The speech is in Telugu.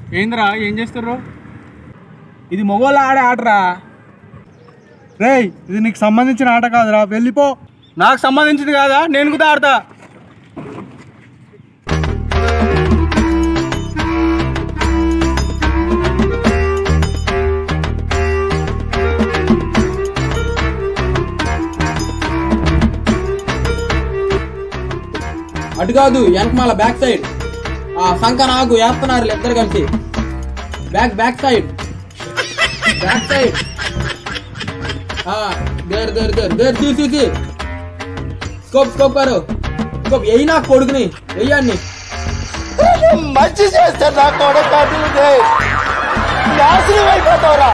ఏందిరా ఏం చేస్తుర్రు ఇది మొగోళ్ళ ఆడే ఆటరా రేయ్ ఇది నీకు సంబంధించిన ఆట కాదురా వెళ్ళిపో నాకు సంబంధించింది కాదా నేను కూడా ఆడతా అటు కాదు వెనకమాల బ్యాక్ సైడ్ ఆ సంక నాకు వేస్తున్నారు ఇద్దరు కలిసి back back side back side ఆ దేర్ దేర్ దేర్ దేర్ తీ తీ తీ స్కోప్ స్కోప్ కరు స్కోప్ ఎయ్యి నా కొడుకుని వెయ్యాన్ని మంచి చేస్తే నా కొడుకు నాశనం అయిపోతావురా